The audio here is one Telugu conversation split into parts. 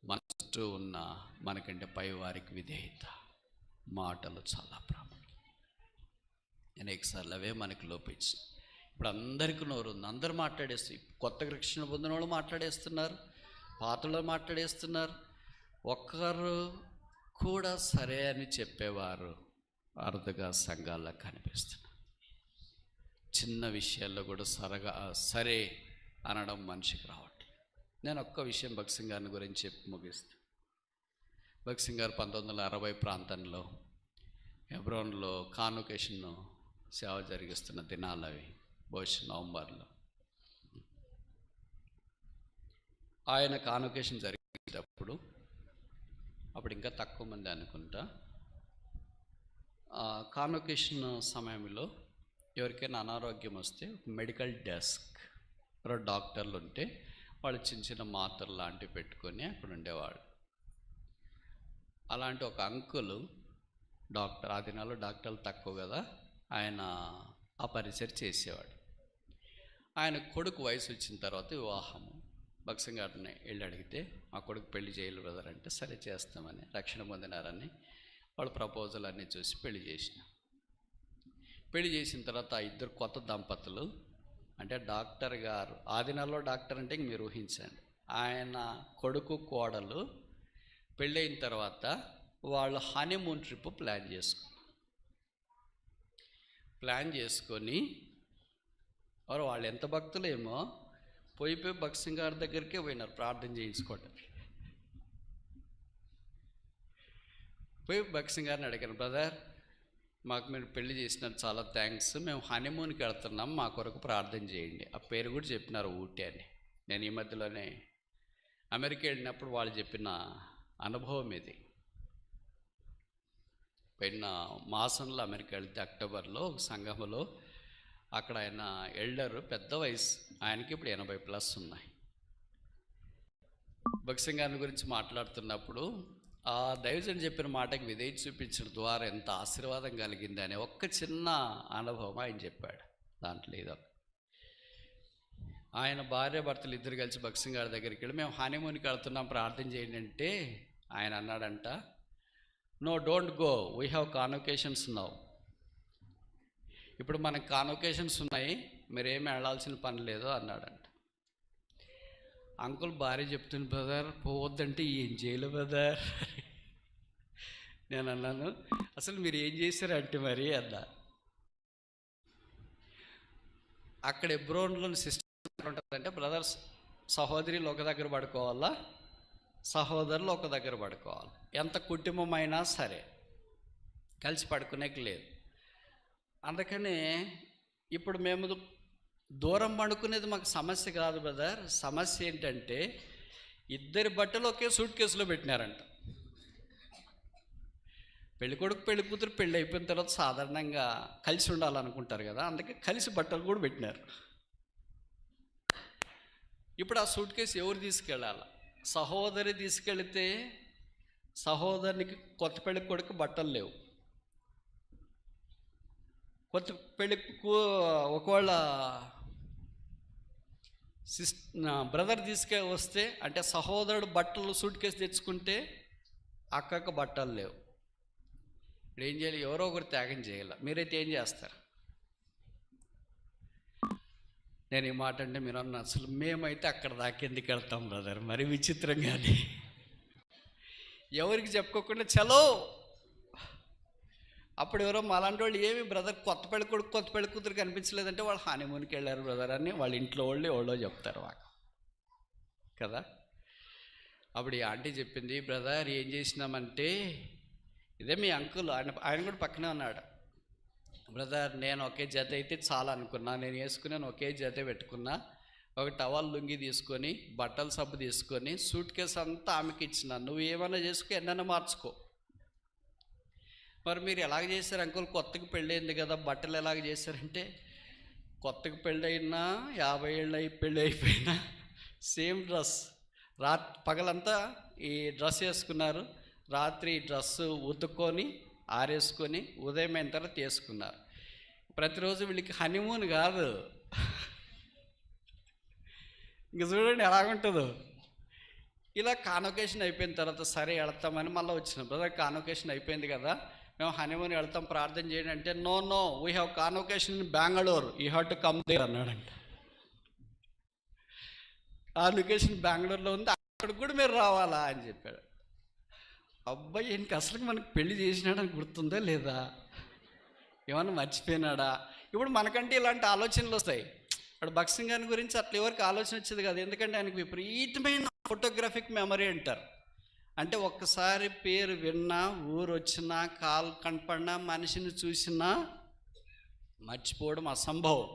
మన చుట్టూ ఉన్న మనకంటే పై వారికి విధేయత మాటలు చాలా ప్రాముఖ్యం అనేకసార్లు అవే మనకు లోపించు ఇప్పుడు అందరికీ నోరు ఉంది అందరూ మాట్లాడేస్తు కొత్త రక్షణ పొందిన వాళ్ళు మాట్లాడేస్తున్నారు పాతలో మాట్లాడేస్తున్నారు ఒక్కరు కూడా సరే అని చెప్పేవారు అరుదుగా సంఘాల్లో కనిపిస్తున్నారు చిన్న విషయాల్లో కూడా సరగా సరే అనడం మనిషికి రావట్లేదు నేను ఒక్క విషయం భక్సింగ్ గారిని గురించి చెప్పి ముగిస్తాను భక్సింగ్ గారు పంతొమ్మిది వందల అరవై ప్రాంతంలో హెబ్రోన్లో కాన్వకేషన్ సేవ జరిగిస్తున్న దినాలు అవి బహుశా నవంబర్లో ఆయన కాన్వకేషన్ జరిగేటప్పుడు అప్పుడు ఇంకా తక్కువ మంది అనుకుంటా కాన్వకేషన్ సమయంలో ఎవరికైనా అనారోగ్యం వస్తే మెడికల్ డెస్క్ ఎవరో డాక్టర్లు ఉంటే వాళ్ళు చిన్న చిన్న మాత్రలు లాంటివి పెట్టుకొని అక్కడ ఉండేవాళ్ళు అలాంటి ఒక అంకులు డాక్టర్ ఆ దినాల్లో డాక్టర్లు తక్కువ కదా ఆయన ఆ పరిచయం చేసేవాడు ఆయన కొడుకు వయసు వచ్చిన తర్వాత వివాహము భక్సింగ్ గారిని వెళ్ళి అడిగితే మా కొడుకు పెళ్లి చేయాలి బ్రదర్ అంటే సరే చేస్తామని రక్షణ పొందినారని వాళ్ళ ప్రపోజల్ అన్నీ చూసి పెళ్లి చేసిన పెళ్లి చేసిన తర్వాత ఆ ఇద్దరు కొత్త దంపతులు అంటే డాక్టర్ గారు ఆ దినాల్లో డాక్టర్ అంటే ఇంక మీరు ఊహించండి ఆయన కొడుకు కోడలు పెళ్ళైన తర్వాత వాళ్ళు హనీమూన్ ట్రిప్ ప్లాన్ చేసుకున్నారు ప్లాన్ చేసుకొని వారు వాళ్ళు ఎంత భక్తులేమో పోయి పోయి భక్సింగ్ గారి దగ్గరికే పోయినారు ప్రార్థన చేయించుకోవడానికి పోయి భక్సింగ్ గారిని అడిగాను బ్రదర్ మాకు మీరు పెళ్లి చేసినారు చాలా థ్యాంక్స్ మేము హనీమూన్కి వెళ్తున్నాం మా కొరకు ప్రార్థన చేయండి ఆ పేరు కూడా చెప్పినారు ఊటీ అని నేను ఈ మధ్యలోనే అమెరికా వెళ్ళినప్పుడు వాళ్ళు చెప్పిన అనుభవం ఇది పోయిన మాసంలో అమెరికా వెళ్తే అక్టోబర్లో ఒక సంఘంలో అక్కడ ఆయన ఎల్డర్ పెద్ద వయసు ఆయనకి ఇప్పుడు ఎనభై ప్లస్ ఉన్నాయి భక్సింగ్ గారి గురించి మాట్లాడుతున్నప్పుడు ఆ దైవజన్ చెప్పిన మాటకి విధేయ చూపించడం ద్వారా ఎంత ఆశీర్వాదం కలిగింది అనే ఒక్క చిన్న అనుభవం ఆయన చెప్పాడు దాంట్లో ఏదో ఆయన భార్య భర్తలు ఇద్దరు కలిసి భక్సింగ్ గారి దగ్గరికి వెళ్ళి మేము హనీమూన్కి వెళ్తున్నాం ప్రార్థన చేయండి అంటే ఆయన అన్నాడంట no don't go we have convocations now ఇప్పుడు మనకు కాన్వకేషన్స్ ఉన్నాయి మీరేమి వెళ్ళాల్సిన పని లేదు అన్నాడంట అంకుల్ భార్య చెప్తుంది బ్రదర్ పోవద్దంటే ఏం చేయలే బ్రదర్ నేను అన్నాను అసలు మీరు ఏం చేశారంటే మరి అన్నా అక్కడ ఎబ్రోన్లోని సిస్టర్ ఉంటుందంటే బ్రదర్స్ సహోదరులు ఒక దగ్గర పడుకోవాలా సహోదరులు ఒక దగ్గర పడుకోవాలి ఎంత కుటుంబం అయినా సరే కలిసి పడుకునేకి లేదు అందుకని ఇప్పుడు మేము దూరం పడుకునేది మాకు సమస్య కాదు బ్రదర్ సమస్య ఏంటంటే ఇద్దరి బట్టలు ఒకే సూట్ కేసులో పెట్టినారంట పెళ్లి కొడుకు పెళ్లి కూతురు పెళ్ళి అయిపోయిన తర్వాత సాధారణంగా కలిసి ఉండాలనుకుంటారు కదా అందుకే కలిసి బట్టలు కూడా పెట్టినారు ఇప్పుడు ఆ సూట్ కేసు ఎవరు తీసుకెళ్ళాలి సహోదరి తీసుకెళ్తే సహోదరునికి కొత్త పెళ్లి కొడుకు బట్టలు లేవు కొత్త పెళ్ళికు ఒకవేళ సిస్ బ్రదర్ తీసుకే వస్తే అంటే సహోదరుడు బట్టలు సూట్ కేసు తెచ్చుకుంటే అక్కకు బట్టలు లేవు ఇప్పుడు ఏం చేయాలి ఎవరో ఒకరు త్యాగం చేయాలి మీరైతే ఏం చేస్తారు నేను ఈ మాట అంటే మీరు అన్న అసలు మేమైతే అక్కడ దాకా ఎందుకు వెళ్తాం బ్రదర్ మరి విచిత్రంగానే ఎవరికి చెప్పుకోకుండా చలో అప్పుడు ఎవరో మాలాంటి వాళ్ళు ఏమి బ్రదర్ కొత్త పెళ్లి కొడుకు కొత్త పెళ్లి కూతురు కనిపించలేదంటే వాళ్ళు హానీమూన్కి వెళ్ళారు బ్రదర్ అని వాళ్ళ ఇంట్లో వాళ్ళు ఎవరో చెప్తారు వాళ్ళు కదా అప్పుడు ఈ ఆంటీ చెప్పింది బ్రదర్ ఏం చేసినామంటే ఇదే మీ అంకుల్ ఆయన ఆయన కూడా పక్కనే ఉన్నాడు బ్రదర్ నేను ఒకే జత అయితే చాలా అనుకున్నా నేను వేసుకున్నాను ఒకే జత పెట్టుకున్నా ఒక టవల్ లుంగి తీసుకొని బట్టల సబ్బు తీసుకొని సూట్ కేసు అంతా ఆమెకి ఇచ్చిన నువ్వు ఏమైనా చేసుకో ఎన్నైనా మార్చుకో మరి మీరు ఎలాగ చేశారు అంకుల్ కొత్తగా పెళ్ళయింది కదా బట్టలు ఎలాగ చేశారంటే కొత్తగా పెళ్ళైనా యాభై ఏళ్ళు అయి పెళ్ళి అయిపోయినా సేమ్ డ్రెస్ రా పగలంతా ఈ డ్రెస్ వేసుకున్నారు రాత్రి డ్రెస్సు ఉతుక్కొని ఆరేసుకొని ఉదయం అయిన తర్వాత వేసుకున్నారు ప్రతిరోజు వీళ్ళకి హనీమూన్ కాదు ఇంక చూడండి ఎలాగుంటుందో ఇలా కాన్వకేషన్ అయిపోయిన తర్వాత సరే వెళ్తామని మళ్ళీ వచ్చినాం బ్రదర్ కాన్వకేషన్ అయిపోయింది కదా మేము హనీమూన్ వెళ్తాం ప్రార్థన చేయండి అంటే no no we have convocation in Bengaluru you have to come there అన్నాడంట కాన్వకేషన్ బెంగళూరులో ఉంది అక్కడికి కూడా మీరు రావాలా అని చెప్పాడు అబ్బాయి ఈయనకి అసలు మనకు పెళ్లి చేసినాడని గుర్తుందా లేదా ఏమన్నా మర్చిపోయినాడా ఇప్పుడు మనకంటే ఇలాంటి ఆలోచనలు వస్తాయి ఇప్పుడు భక్సింగ్ గారి గురించి అట్లా ఎవరికి ఆలోచన వచ్చేది కాదు ఎందుకంటే ఆయనకు విపరీతమైన ఫోటోగ్రాఫిక్ మెమరీ అంటారు అంటే ఒక్కసారి పేరు విన్నా ఊరు వచ్చినా కాలు కనపడినా మనిషిని చూసినా మర్చిపోవడం అసంభవం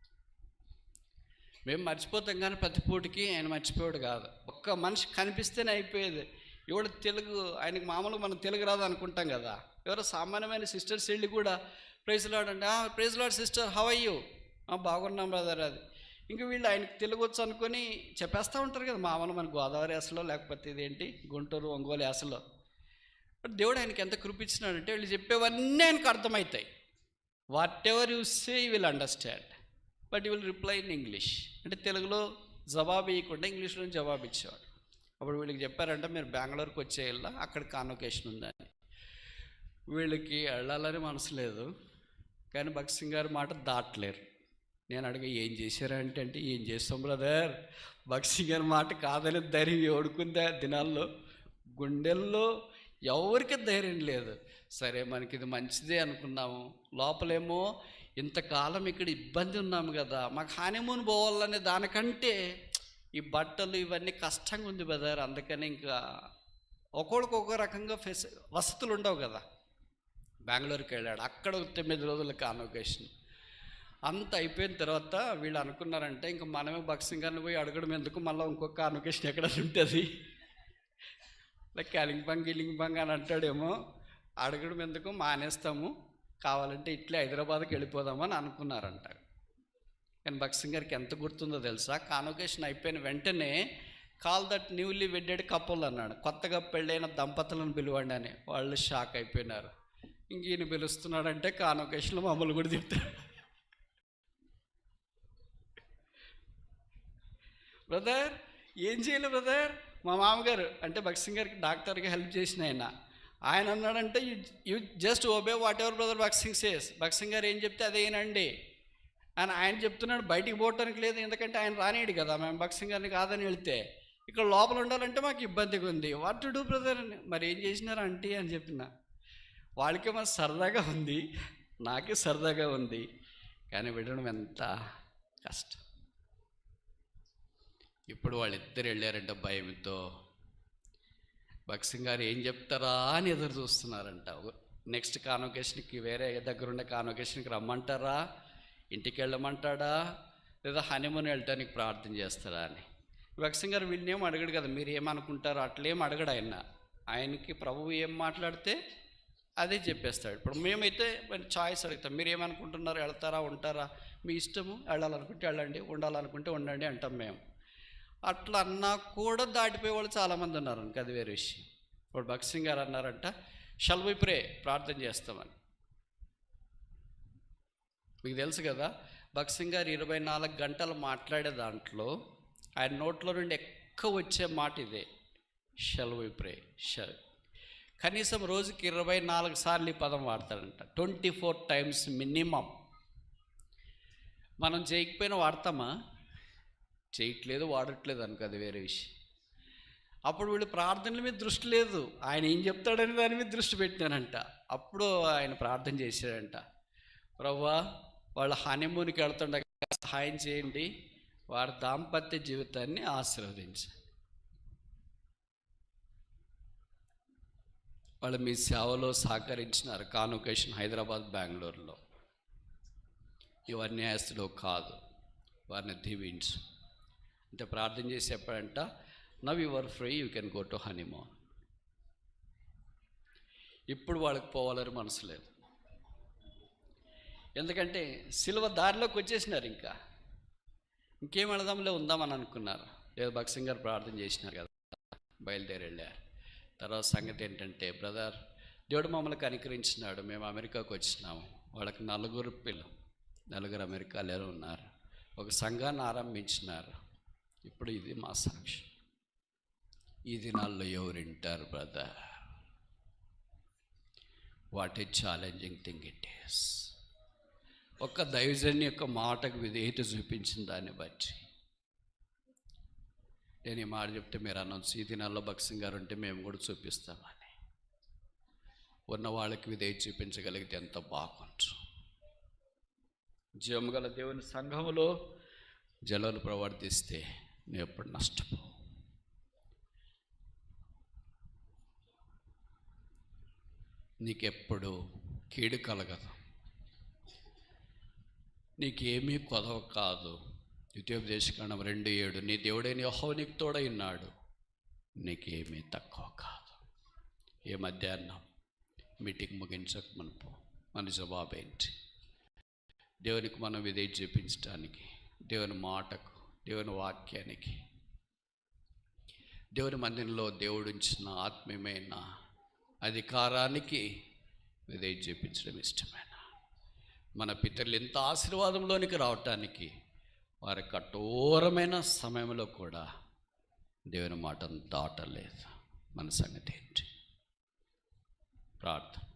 మేము మర్చిపోతాం కానీ ప్రతి పూటకి ఆయన మర్చిపోయాడు కాదు ఒక్క మనిషి కనిపిస్తేనే అయిపోయేది ఎవడు తెలుగు ఆయనకి మామూలుగా మనం తెలుగు రాదు అనుకుంటాం కదా ఎవరో సామాన్యమైన సిస్టర్స్ వెళ్ళి కూడా ప్రైజ్ లాడ్ అంటే praise Lord sister how are you బాగున్నాం బ్రదర్ అది ఇంకా వీళ్ళు ఆయనకి తెలుగు వచ్చు అనుకొని చెప్పేస్తూ ఉంటారు కదా మామూలు మన గోదావరి యాసలో లేకపోతే ఇదేంటి గుంటూరు ఒంగోలు యాసలో బట్ దేవుడు ఆయనకి ఎంత కృపించినాడంటే వీళ్ళు చెప్పేవన్నీ ఆయనకు అర్థమవుతాయి whatever you say you will understand but you will reply in English అంటే తెలుగులో జవాబు ఇవ్వకుండా ఇంగ్లీష్లో జవాబు ఇచ్చేవాడు అప్పుడు వీళ్ళకి చెప్పారంటే మీరు బెంగళూరుకి వచ్చేయాల అక్కడ కాన్వకేషన్ ఉందని వీళ్ళకి వెళ్ళాలని మనసు లేదు కానీ భగత్ సింగ్ గారి మాట దాటలేరు నేను అడిగా ఏం చేశారా అంటే అంటే ఏం చేస్తాం బ్రదర్ భగత్ సింగ్ గారి మాట కాదని ధైర్యం ఓడుకుందా దినాల్లో గుండెల్లో ఎవరికి ధైర్యం లేదు సరే మనకి ఇది మంచిదే అనుకున్నాము లోపలేమో ఇంతకాలం ఇక్కడ ఇబ్బంది ఉన్నాము కదా మాకు హానిమూన్ పోవాలనే దానికంటే ఈ బట్టలు ఇవన్నీ కష్టంగా ఉంది బ్రదర్ అందుకని ఇంకా ఒక్కొక్కడికి ఒక్కో రకంగా ఫెసి వసతులు ఉండవు కదా బెంగళూరుకి వెళ్ళాడు అక్కడ ఒక తొమ్మిది రోజుల కాన్వకేషన్ అంత అయిపోయిన తర్వాత వీళ్ళు అనుకున్నారంటే ఇంకా మనమే బక్సింగ్ గారిని పోయి అడగడం ఎందుకు మళ్ళీ ఇంకొక కాన్వకేషన్ ఎక్కడ ఉంటుంది లైక్ క్యాలింగ్బంగ్ గిలింగ్బంగ్ అని అంటాడేమో అడగడం ఎందుకు మానేస్తాము కావాలంటే ఇట్లే హైదరాబాద్కి వెళ్ళిపోదామని అనుకున్నారంట కానీ బక్సింగ్ గారికి ఎంత గుర్తుందో తెలుసా కాన్వకేషన్ అయిపోయిన వెంటనే call that newly wedded couple అన్నాడు కొత్తగా పెళ్ళైన దంపతులను పిలవండి అని వాళ్ళు షాక్ అయిపోయినారు ఇంక ఈయన పిలుస్తున్నాడంటే కాన్వకేషన్లో మమ్మల్ని కూడా తిప్పుతాడు బ్రదర్ ఏం చేయాలి బ్రదర్ మా మామగారు అంటే భక్సింగ్ గారికి డాక్టర్కి హెల్ప్ చేసిన ఆయన ఆయన అన్నాడంటే you you just obey whatever brother Bhaksingh says Bhaksingh గారు ఏం చెప్తే అదేనండి అని ఆయన చెప్తున్నాడు బయటికి పోవటానికి లేదు ఎందుకంటే ఆయన రానేడు కదా మేము భక్సింగ్ గారిని కాదని వెళ్తే ఇక్కడ లోపల ఉండాలంటే మాకు ఇబ్బందిగా ఉంది వాట్ టు డూ బ్రదర్ అని మరి ఏం చేసినారు ఆంటీ అని చెప్పిన వాళ్ళకేమో సరదాగా ఉంది నాకే సరదాగా ఉంది కానీ వినడం ఎంత కష్టం ఇప్పుడు వాళ్ళిద్దరు వెళ్ళారంట భయంతో భక్సింగ్ గారు ఏం చెప్తారా అని ఎదురు చూస్తున్నారంట నెక్స్ట్ కాన్వకేషన్కి వేరే దగ్గర ఉండే కాన్వకేషన్కి రమ్మంటారా ఇంటికి వెళ్ళమంటాడా లేదా హనీమూన్ వెళ్ళటానికి ప్రార్థన చేస్తారా అని భక్సింగ్ గారు వీళ్ళని ఏం అడగడు కదా మీరు ఏమనుకుంటారో అట్లేం అడగడు ఆయన ఆయనకి ప్రభువు ఏం మాట్లాడితే అదే చెప్పేస్తాడు ఇప్పుడు మేమైతే మరి చాయిస్ అడుగుతాం మీరు ఏమనుకుంటున్నారు వెళ్తారా ఉంటారా మీ ఇష్టము వెళ్ళాలనుకుంటే వెళ్ళండి ఉండాలనుకుంటే ఉండండి అంటాం మేము అట్లా అన్నా కూడా దాటిపోయే వాళ్ళు చాలామంది ఉన్నారు అనుకో అది వేరే విషయం ఇప్పుడు భక్సింగ్ గారు అన్నారంట షల్ వి ప్రే ప్రార్థన చేస్తామని మీకు తెలుసు కదా భక్సింగ్ గారు ఇరవై నాలుగు గంటలు మాట్లాడే దాంట్లో ఆయన నోట్లో నుండి ఎక్కువ వచ్చే మాట ఇదే షల్ వి ప్రే షల్ కనీసం రోజుకి ఇరవై నాలుగు సార్లు ఈ పదం వాడతాడంట ట్వంటీ ఫోర్ టైమ్స్ మినిమం మనం చేయకపోయినా వాడతామా చేయట్లేదు వాడట్లేదు అనుకో అది వేరే విషయం అప్పుడు వీళ్ళు ప్రార్థనల మీద దృష్టి లేదు ఆయన ఏం చెప్తాడని దాని మీద దృష్టి పెట్టానంట అప్పుడు ఆయన ప్రార్థన చేశాడంట ప్రవ్వా వాళ్ళ హనీమూన్కి వెళ్తుండగా సహాయం చేయండి వారి దాంపత్య జీవితాన్ని ఆశీర్వదించండి వాళ్ళు మీ సేవలో సహకరించినారు కాన్వకేషన్ హైదరాబాద్ బెంగళూరులో ఇవన్నీ ఆస్తులు కాదు వారిని దీవించు అంటే ప్రార్థన చేసి చెప్పాడంట now you're free you can go to honeymoon ఇప్పుడు వాళ్ళకి పోవాలని మనసు లేదు ఎందుకంటే సిలువ దారిలోకి వచ్చేసినారు ఇంకా ఇంకేం వెళదాంలే ఉందామని అనుకున్నారు లేదు భక్సింగ్ గారు ప్రార్థన చేసినారు కదా బయలుదేరి వెళ్ళారు తర్వాత సంగతి ఏంటంటే బ్రదర్ దేవుడు మమ్మల్ని కనికరించినాడు మేము అమెరికాకు వచ్చినాము వాళ్ళకి నలుగురు పిల్లలు నలుగురు అమెరికాలో ఉన్నారు ఒక సంఘాన్ని ఆరంభించినారు ఇప్పుడు ఇది మా సాక్షి ఈ దినాల్లో ఎవరు వింటారు brother what a challenging thing it is ఒక్క దైవజన్ యొక్క మాటకు విధేయత చూపించిన దాన్ని బట్టి నేను ఈ మాట చెప్తే మీరు అనౌన్స్ ఈ దినాల్లో భక్సింగ్ గారు ఉంటే మేము కూడా చూపిస్తామని ఉన్న వాళ్ళకి విధేయత చూపించగలిగితే ఎంత బాగుంటు జీవము గల దేవుని సంఘములో జలాలు ప్రవర్తిస్తే నువ్వు ఎప్పుడు నష్టపో నీకెప్పుడు కీడు కలగదు నీకేమీ కొదవ కాదు ద్వితీయోపదేశకాండం రెండు ఏడు నీ దేవుడైన యెహోవా నీకు తోడై ఉన్నాడు నీకేమీ తక్కువ కాదు ఏ మధ్యాహ్నం మీటింగ్ ముగించక మనపు మన జవాబు ఏంటి దేవునికి మనం విధేయ చూపించడానికి దేవుని మాటకు దేవుని వాక్యానికి దేవుని మందిరంలో దేవుడించిన ఆత్మీయమైన అధికారానికి విధేయ చూపించడం ఇష్టమైన మన పితరులు ఎంత ఆశీర్వాదంలోనికి రావటానికి వారి కఠోరమైన సమయంలో కూడా దేవుని మాటను దాటలేదు మన సంగతి ఏంటి ప్రార్థన